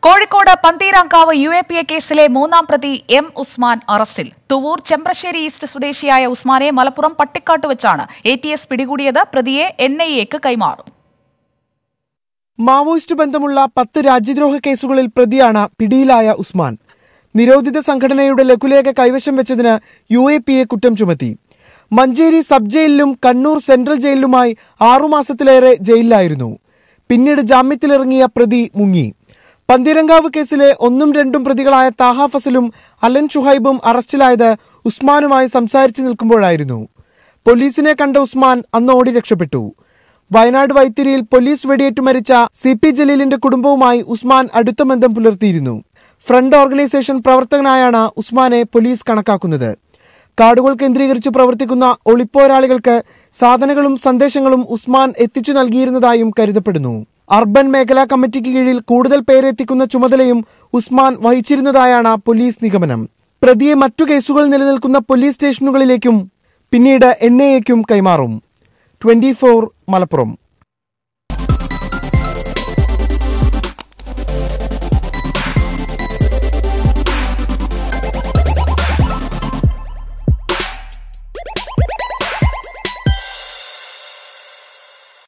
Kozhikode Pantheerankavu U A P A കേസിലെ മൂന്നാം പ്രതി എം ഉസ്മാൻ അറസ്റ്റിൽ തുവൂർ ചെമ്പ്രശ്ശേരി ഈസ്റ്റ് സ്വദേശിയായ ഉസ്മാനെ മലപ്പുറം പട്ടിക്കാട്ട് വെച്ചാണ് എ ടി എസ് പിടികൂടിയത് പ്രതിയെ എൻ ഐ എക്ക് കൈമാറും മാവോയിസ്റ്റ് ബന്ധമുള്ള പത്ത് രാജ്യദ്രോഹ കേസുകളിൽ പ്രതിയാണ് പിടിയിലായ ഉസ്മാൻ നിരോധിത സംഘടനയുടെ ലഘുലേഖ കൈവശം വെച്ചതിന് യു എ പി എ കുറ്റം ചുമത്തി മഞ്ചേരി സബ് ജയിലിലും കണ്ണൂർ സെൻട്രൽ ജയിലിലുമായി ആറുമാസത്തിലേറെ ജയിലിലായിരുന്നു പിന്നീട് ജാമ്യത്തിലിറങ്ങിയ പ്രതി മുങ്ങി പന്തീരങ്കാവ് കേസിലെ ഒന്നും രണ്ടും പ്രതികളായ താഹ ഫസലും അലൻ ഷുഹൈബും അറസ്റ്റിലായത് ഉസ്മാനുമായി സംസാരിച്ചു നിൽക്കുമ്പോഴായിരുന്നു പോലീസിനെ കണ്ട ഉസ്മാൻ അന്ന് ഓടി രക്ഷപ്പെട്ടു വയനാട് വൈത്തിരിയിൽ പോലീസ് വെടിയേറ്റ് മരിച്ച സി പി ജലീലിന്റെ കുടുംബവുമായി ഉസ്മാൻ അടുത്ത ബന്ധം പുലർത്തിയിരുന്നു ഫ്രണ്ട് ഓർഗനൈസേഷൻ പ്രവർത്തകനായാണ് ഉസ്മാനെ പോലീസ് കണക്കാക്കുന്നത് കാടുകൾ കേന്ദ്രീകരിച്ച് പ്രവർത്തിക്കുന്ന ഒളിപ്പോരാളികൾക്ക് സാധനങ്ങളും സന്ദേശങ്ങളും ഉസ്മാൻ എത്തിച്ചു നൽകിയിരുന്നതായും കരുതപ്പെടുന്നു അർബൻ മേഖലാ കമ്മിറ്റിക്ക് കീഴിൽ കൂടുതൽ പേരെത്തിക്കുന്ന ചുമതലയും ഉസ്മാൻ വഹിച്ചിരുന്നതായാണ് പോലീസ് നിഗമനം പ്രതിയെ മറ്റു കേസുകൾ നിലനിൽക്കുന്ന പോലീസ് സ്റ്റേഷനുകളിലേക്കും പിന്നീട് എൻ ഐ എക്കും കൈമാറും ട്വന്റി മലപ്പുറം